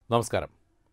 നമസ്കാരം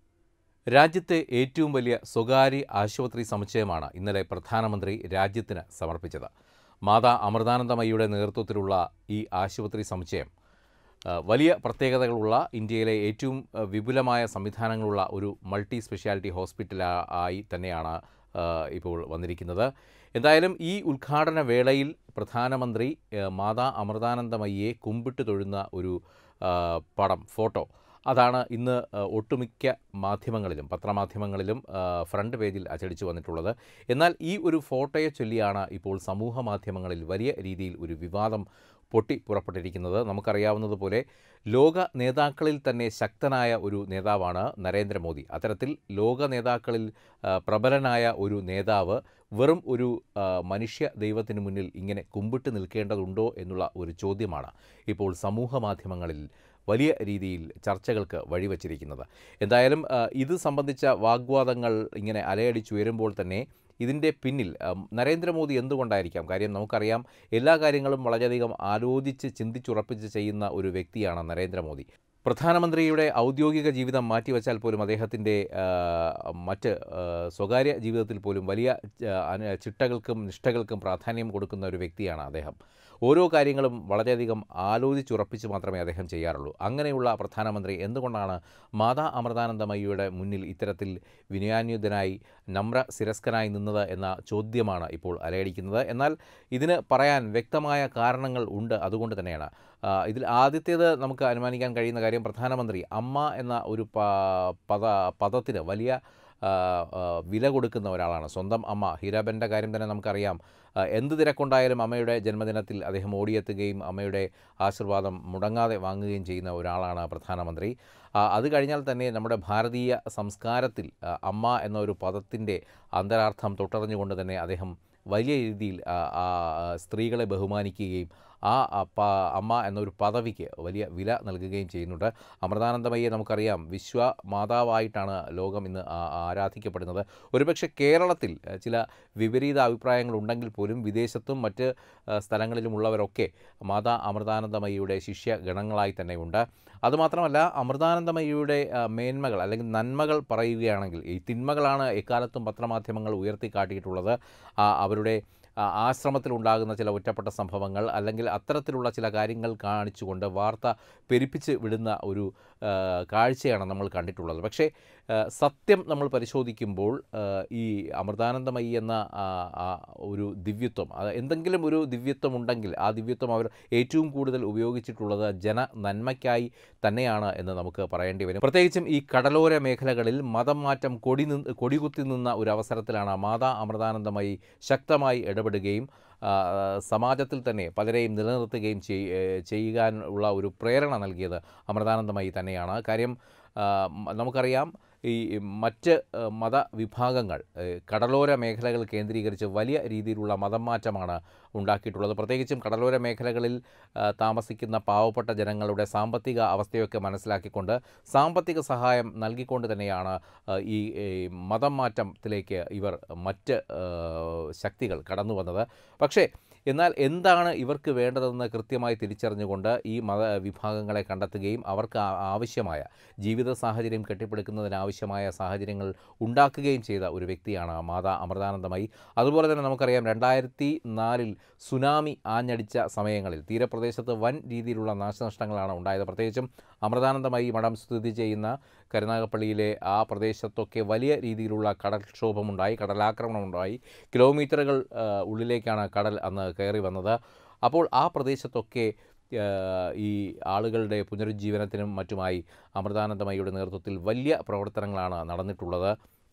രാജ്യത്തെ ഏറ്റവും വലിയ സ്വകാര്യ ആശുപത്രി സമുച്ചയമാണ് ഇന്നലെ പ്രധാനമന്ത്രി രാജ്യത്തിന് സമർപ്പിച്ചത് മാതാ അമൃതാനന്ദമയിയുടെ നേതൃത്വത്തിലുള്ള ഈ ആശുപത്രി സമുച്ചയം ആ, വലിയ പ്രത്യേകതകളുള്ള ഇന്ത്യയിലെ ഏറ്റവും ആ, വിപുലമായ സംവിധാനങ്ങളുള്ള ഒരു മൾട്ടി സ്പെഷ്യാലിറ്റി ഹോസ്പിറ്റൽ ആ- ആയി തന്നെയാണ് ആ, ഇപ്പോൾ വന്നിരിക്കുന്നത് എന്തായാലും ഈ ഉദ്ഘാടന വേളയിൽ പ്രധാനമന്ത്രി ആ, മാതാ അമൃതാനന്ദമയിയെ കുമ്പിട്ട് തൊഴുന്ന ഒരു ആ, പടം ഫോട്ടോ അതാണ് ഇന്ന് ആ, ഒട്ടുമിക്ക മാധ്യമങ്ങളിലും പത്രമാധ്യമങ്ങളിലും ആ, ഫ്രണ്ട് പേജിൽ അച്ചടിച്ചു വന്നിട്ടുള്ളത് എന്നാൽ ഈ ഒരു ഫോട്ടോയെ ചൊല്ലിയാണ് ഇപ്പോൾ സമൂഹ മാധ്യമങ്ങളിൽ വലിയ രീതിയിൽ ഒരു വിവാദം പൊട്ടി പുറപ്പെട്ടിരിക്കുന്നത് നമുക്കറിയാവുന്നതുപോലെ ലോക നേതാക്കളിൽ തന്നെ ശക്തനായ ഒരു നേതാവാണ് നരേന്ദ്രമോദി അത്തരത്തിൽ ലോക നേതാക്കളിൽ ആ, പ്രബലനായ ഒരു നേതാവ് വെറും ഒരു ആ, മനുഷ്യ ദൈവത്തിന് മുന്നിൽ ഇങ്ങനെ കുമ്പിട്ട് നിൽക്കേണ്ടതുണ്ടോ എന്നുള്ള ഒരു ചോദ്യമാണ് ഇപ്പോൾ സമൂഹ മാധ്യമങ്ങളിൽ വലിയ രീതിയിൽ ചർച്ചകൾക്ക് വഴിവച്ചിരിക്കുന്നത് എന്തായാലും ആ, ഇത് സംബന്ധിച്ച വാഗ്വാദങ്ങൾ ഇങ്ങനെ അലയടിച്ചുയരുമ്പോൾ തന്നെ ഇതിൻ്റെ പിന്നിൽ ഉം, നരേന്ദ്രമോദി എന്തുകൊണ്ടായിരിക്കാം കാര്യം നമുക്കറിയാം എല്ലാ കാര്യങ്ങളും വളരെയധികം ആലോചിച്ച് ചിന്തിച്ചുറപ്പിച്ച് ചെയ്യുന്ന ഒരു വ്യക്തിയാണ് നരേന്ദ്രമോദി പ്രധാനമന്ത്രിയുടെ ഔദ്യോഗിക ജീവിതം മാറ്റിവെച്ചാൽ പോലും അദ്ദേഹത്തിൻ്റെ ആ, മറ്റ് ആ, സ്വകാര്യ ജീവിതത്തിൽ പോലും വലിയ ആ, അന- ചിട്ടകൾക്കും നിഷ്ഠകൾക്കും പ്രാധാന്യം കൊടുക്കുന്ന ഒരു വ്യക്തിയാണ് അദ്ദേഹം ഓരോ കാര്യങ്ങളും വളരെയധികം ആലോചിച്ചുറപ്പിച്ച് മാത്രമേ അദ്ദേഹം ചെയ്യാറുള്ളൂ അങ്ങനെയുള്ള പ്രധാനമന്ത്രി എന്തുകൊണ്ടാണ് മാതാ അമൃതാനന്ദമയിയുടെ മുന്നിൽ ഇത്തരത്തിൽ വിനയാന്യുതനായി നമ്ര ശിരസ്കനായി നിന്നത് എന്ന ചോദ്യമാണ് ഇപ്പോൾ അലയടിക്കുന്നത് എന്നാൽ ഇതിന് പറയാൻ വ്യക്തമായ കാരണങ്ങൾ ഉണ്ട് അതുകൊണ്ട് തന്നെയാണ് ആ, ഇതിൽ ആദ്യത്തേത് നമുക്ക് അനുമാനിക്കാൻ കഴിയുന്ന കാര്യം പ്രധാനമന്ത്രി അമ്മ എന്ന ഒരു പ- പദ പദത്തിന് വലിയ ആ, ആ, വില കൊടുക്കുന്ന ഒരാളാണ് സ്വന്തം അമ്മ ഹീരാബൻ്റെ കാര്യം തന്നെ നമുക്കറിയാം ആ, എന്ത് തിരക്കുണ്ടായാലും അമ്മയുടെ ജന്മദിനത്തിൽ അദ്ദേഹം ഓടിയെത്തുകയും അമ്മയുടെ ആശീർവാദം മുടങ്ങാതെ വാങ്ങുകയും ചെയ്യുന്ന ഒരാളാണ് പ്രധാനമന്ത്രി ആ, അത് കഴിഞ്ഞാൽ തന്നെ നമ്മുടെ ഭാരതീയ സംസ്കാരത്തിൽ ആ, അമ്മ എന്ന ഒരു പദത്തിൻ്റെ അന്തരാർത്ഥം തൊട്ടറിഞ്ഞുകൊണ്ട് തന്നെ അദ്ദേഹം വലിയ രീതിയിൽ ആ, ആ, സ്ത്രീകളെ ബഹുമാനിക്കുകയും ആ ആ, പ- അമ്മ എന്നൊരു പദവിക്ക് വലിയ വില നൽകുകയും ചെയ്യുന്നുണ്ട് അമൃതാനന്ദമയ്യെ നമുക്കറിയാം വിശ്വ മാതാവായിട്ടാണ് ലോകം ഇന്ന് ആ- ആരാധിക്കപ്പെടുന്നത് ഒരുപക്ഷെ കേരളത്തിൽ ആ, ചില വിപരീത അഭിപ്രായങ്ങൾ ഉണ്ടെങ്കിൽ പോലും വിദേശത്തും മറ്റ് ആ, സ്ഥലങ്ങളിലുമുള്ളവരൊക്കെ മാതാ അമൃതാനന്ദമയിയുടെ ശിഷ്യ ഗണങ്ങളായി തന്നെയുണ്ട് അതുമാത്രമല്ല അമൃതാനന്ദമയിയുടെ ആ, മേന്മകൾ അല്ലെങ്കിൽ നന്മകൾ പറയുകയാണെങ്കിൽ ഈ തിന്മകളാണ് എക്കാലത്തും പത്രമാധ്യമങ്ങൾ ഉയർത്തിക്കാട്ടിയിട്ടുള്ളത് ആ, അവരുടെ ആ, ആശ്രമത്തിലുണ്ടാകുന്ന ചില ഒറ്റപ്പെട്ട സംഭവങ്ങൾ അല്ലെങ്കിൽ അത്തരത്തിലുള്ള ചില കാര്യങ്ങൾ കാണിച്ചുകൊണ്ട് വാർത്ത പെരുപ്പിച്ച് വിടുന്ന ഒരു ആ, കാഴ്ചയാണ് നമ്മൾ കണ്ടിട്ടുള്ളത് പക്ഷേ ആ, സത്യം നമ്മൾ പരിശോധിക്കുമ്പോൾ ആ, ഈ അമൃതാനന്ദമയി എന്ന ആ, ആ ഒരു ദിവ്യത്വം അത് എന്തെങ്കിലും ഒരു ദിവ്യത്വം ഉണ്ടെങ്കിൽ ആ ദിവ്യത്വം അവർ ഏറ്റവും കൂടുതൽ ഉപയോഗിച്ചിട്ടുള്ളത് ജന നന്മയ്ക്കായി തന്നെയാണ് എന്ന് നമുക്ക് പറയേണ്ടി വരും പ്രത്യേകിച്ചും ഈ കടലോര മേഖലകളിൽ മതം മാറ്റം കൊടി നിന്ന് കൊടികുത്തി നിന്ന ഒരു അവസരത്തിലാണ് മാതാ അമൃതാനന്ദമയി ശക്തമായി ഇടപെടുകയും ആ, സമാജത്തിൽ തന്നെ പലരെയും നിലനിർത്തുകയും ചെയ് ഏ, ചെയ്യാൻ ഉള്ള ഒരു പ്രേരണ നൽകിയത് അമൃതാനന്ദമയി തന്നെയാണ് കാര്യം ആ, മ- നമുക്കറിയാം ഈ മറ്റ് ആ, മതവിഭാഗങ്ങൾ ഏ, കടലോര മേഖലകൾ കേന്ദ്രീകരിച്ച് വലിയ രീതിയിലുള്ള മതം മാറ്റമാണ് ഉണ്ടാക്കിയിട്ടുള്ളത് പ്രത്യേകിച്ചും കടലോര മേഖലകളിൽ ആ, താമസിക്കുന്ന പാവപ്പെട്ട ജനങ്ങളുടെ സാമ്പത്തിക അവസ്ഥയൊക്കെ മനസ്സിലാക്കിക്കൊണ്ട് സാമ്പത്തിക സഹായം നൽകിക്കൊണ്ട് തന്നെയാണ് ആ, ഈ ഈ മതം മാറ്റത്തിലേക്ക് ഇവർ മറ്റ് ആ, ശക്തികൾ കടന്നു വന്നത് പക്ഷേ എന്നാൽ എന്താണ് ഇവർക്ക് വേണ്ടതെന്ന് കൃത്യമായി തിരിച്ചറിഞ്ഞുകൊണ്ട് ഈ മത വിഭാഗങ്ങളെ കണ്ടെത്തുകയും അവർക്ക് ആ- ആവശ്യമായ ജീവിത സാഹചര്യം കെട്ടിപ്പടുക്കുന്നതിനാവശ്യമായ സാഹചര്യങ്ങൾ ഉണ്ടാക്കുകയും ചെയ്ത ഒരു വ്യക്തിയാണ് മാതാ അമൃതാനന്ദമയി അതുപോലെ തന്നെ നമുക്കറിയാം രണ്ടായിരത്തി നാലിൽ സുനാമി ആഞ്ഞടിച്ച സമയങ്ങളിൽ തീരപ്രദേശത്ത് വൻ രീതിയിലുള്ള നാശനഷ്ടങ്ങളാണ് ഉണ്ടായത് പ്രത്യേകിച്ചും അമൃതാനന്ദമയി മഠം സ്ഥിതി ചെയ്യുന്ന കരുനാഗപ്പള്ളിയിലെ ആ പ്രദേശത്തൊക്കെ വലിയ രീതിയിലുള്ള കടൽക്ഷോഭമുണ്ടായി കടലാക്രമണമുണ്ടായി കിലോമീറ്ററുകൾ ആ, ഉള്ളിലേക്കാണ് കടൽ അന്ന് കയറി വന്നത് അപ്പോൾ ആ പ്രദേശത്തൊക്കെ ആ, ഈ ആളുകളുടെ പുനരുജ്ജീവനത്തിനും മറ്റുമായി അമൃതാനന്ദമയിയുടെ നേതൃത്വത്തിൽ വലിയ പ്രവർത്തനങ്ങളാണ് നടന്നിട്ടുള്ളത്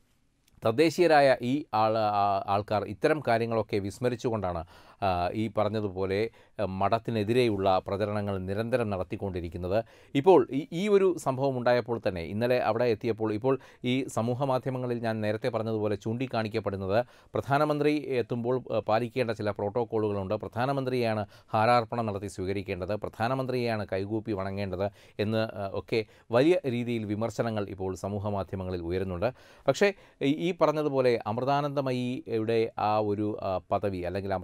തദ്ദേശീയരായ ഈ ആൾ ആ- ആൾക്കാർ ഇത്തരം കാര്യങ്ങളൊക്കെ വിസ്മരിച്ചുകൊണ്ടാണ് ആ, ഈ പറഞ്ഞതുപോലെ ആ, മഠത്തിനെതിരെയുള്ള പ്രചരണങ്ങൾ നിരന്തരം നടത്തിക്കൊണ്ടിരിക്കുന്നത് ഇപ്പോൾ ഈ ഈ ഒരു സംഭവം ഉണ്ടായപ്പോൾ തന്നെ ഇന്നലെ അവിടെ എത്തിയപ്പോൾ ഇപ്പോൾ ഈ സമൂഹ മാധ്യമങ്ങളിൽ ഞാൻ നേരത്തെ പറഞ്ഞതുപോലെ ചൂണ്ടിക്കാണിക്കപ്പെടുന്നത് പ്രധാനമന്ത്രി എത്തുമ്പോൾ ആ, പാലിക്കേണ്ട ചില പ്രോട്ടോക്കോളുകളുണ്ട് പ്രധാനമന്ത്രിയാണ് ഹാരാർപ്പണം നടത്തി സ്വീകരിക്കേണ്ടത് പ്രധാനമന്ത്രിയെയാണ് കൈകൂപ്പി വണങ്ങേണ്ടത് എന്ന് ആ, ഒക്കെ വലിയ രീതിയിൽ വിമർശനങ്ങൾ ഇപ്പോൾ സമൂഹ മാധ്യമങ്ങളിൽ ഉയരുന്നുണ്ട് പക്ഷേ ഈ- ഈ പറഞ്ഞതുപോലെ അമൃതാനന്ദമയിയുടെ ആ ഒരു ആ, പദവി അല്ലെങ്കിൽ അമൃതാനന്ദമയി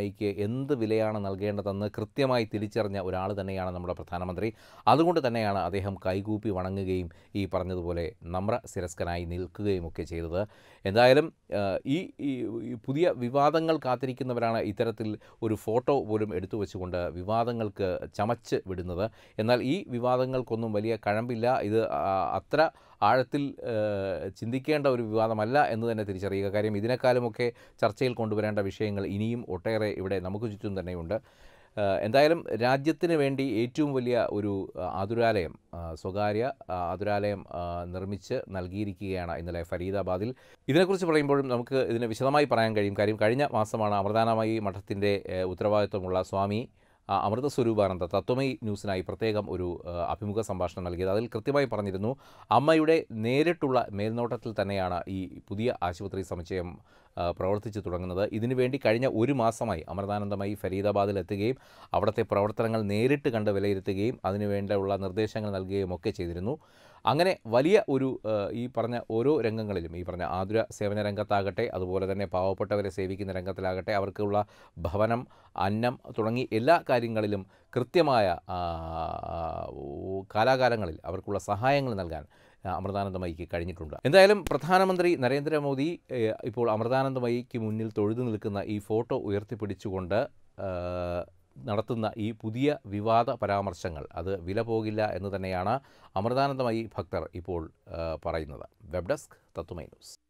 അമൃതാനന്ദമയിക്ക് എന്ത് വിലയാണ് നൽകേണ്ടതെന്ന് കൃത്യമായി തിരിച്ചറിഞ്ഞ ഒരാൾ തന്നെയാണ് നമ്മുടെ പ്രധാനമന്ത്രി അതുകൊണ്ട് തന്നെയാണ് അദ്ദേഹം കൈകൂപ്പി വണങ്ങുകയും ഈ പറഞ്ഞതുപോലെ നമ്ര ശിരസ്കനായി നിൽക്കുകയും ഒക്കെ ചെയ്തത് എന്തായാലും ആ, ഈ ഈ ഈ പുതിയ വിവാദങ്ങൾ കാത്തിരിക്കുന്നവരാണ് ഇത്തരത്തിൽ ഒരു ഫോട്ടോ പോലും എടുത്തു വെച്ചുകൊണ്ട് വിവാദങ്ങൾക്ക് ചമച്ച് വിടുന്നത് എന്നാൽ ഈ വിവാദങ്ങൾക്കൊന്നും വലിയ കഴമ്പില്ല ഇത് ആ, അത്ര ആഴത്തിൽ ആ, ചിന്തിക്കേണ്ട ഒരു വിവാദമല്ല എന്ന് തന്നെ തിരിച്ചറിയുക കാര്യം ഇതിനേക്കാളുമൊക്കെ ചർച്ചയിൽ കൊണ്ടുവരേണ്ട വിഷയങ്ങൾ ഇനിയും ഒട്ടേറെ ഇവിടെ നമുക്ക് ചുറ്റും തന്നെയുണ്ട് ആ, എന്തായാലും രാജ്യത്തിന് വേണ്ടി ഏറ്റവും വലിയ ഒരു ആ, ആതുരാലയം ആ, സ്വകാര്യ ആ, ആതുരാലയം ആ, നിർമ്മിച്ച് നൽകിയിരിക്കുകയാണ് ഇന്നലെ ഫരീദാബാദിൽ ഇതിനെക്കുറിച്ച് പറയുമ്പോഴും നമുക്ക് ഇതിനെ വിശദമായി പറയാൻ കഴിയും കാര്യം കഴിഞ്ഞ മാസമാണ് അമൃതാനമയി മഠത്തിൻ്റെ ഏഹ്, ഉത്തരവാദിത്വമുള്ള സ്വാമി ആ, അമൃത സ്വരൂപാനന്ദ തത്വമയി ന്യൂസിനായി പ്രത്യേകം ഒരു ആ, അഭിമുഖ സംഭാഷണം നൽകിയത് അതിൽ കൃത്യമായി പറഞ്ഞിരുന്നു അമ്മയുടെ നേരിട്ടുള്ള മേൽനോട്ടത്തിൽ തന്നെയാണ് ഈ പുതിയ ആശുപത്രി സമുച്ചയം ആ, പ്രവർത്തിച്ചു തുടങ്ങുന്നത് ഇതിനുവേണ്ടി കഴിഞ്ഞ ഒരു മാസമായി അമൃതാനന്ദമയി ഫരീദാബാദിൽ എത്തുകയും അവിടുത്തെ പ്രവർത്തനങ്ങൾ നേരിട്ട് കണ്ട് വിലയിരുത്തുകയും അതിനുവേണ്ടിയുള്ള നിർദ്ദേശങ്ങൾ നൽകുകയും ഒക്കെ ചെയ്തിരുന്നു അങ്ങനെ വലിയ ഒരു ആ, ഈ പറഞ്ഞ ഓരോ രംഗങ്ങളിലും ഈ പറഞ്ഞ ആതുര സേവന രംഗത്താകട്ടെ അതുപോലെ തന്നെ പാവപ്പെട്ടവരെ സേവിക്കുന്ന രംഗത്തിലാകട്ടെ അവർക്കുള്ള ഭവനം അന്നം തുടങ്ങി എല്ലാ കാര്യങ്ങളിലും കൃത്യമായ ആ, ഓ- കാലാകാലങ്ങളിൽ അവർക്കുള്ള സഹായങ്ങൾ നൽകാൻ ആ, അമൃതാനന്ദമയിക്ക് കഴിഞ്ഞിട്ടുണ്ട് എന്തായാലും പ്രധാനമന്ത്രി നരേന്ദ്രമോദി ഏഹ്, ഇപ്പോൾ അമൃതാനന്ദമയിക്ക് മുന്നിൽ തൊഴുതു നിൽക്കുന്ന ഈ ഫോട്ടോ ഉയർത്തിപ്പിടിച്ചുകൊണ്ട് ആ, നടത്തുന്ന ഈ പുതിയ വിവാദ പരാമർശങ്ങൾ അത് വില പോകില്ല എന്ന് തന്നെയാണ് അമൃതാനന്ദമയി ഭക്തർ ഇപ്പോൾ ആ, പറയുന്നത് വെബ് ഡെസ്ക് തത്തുമൈ ന്യൂസ്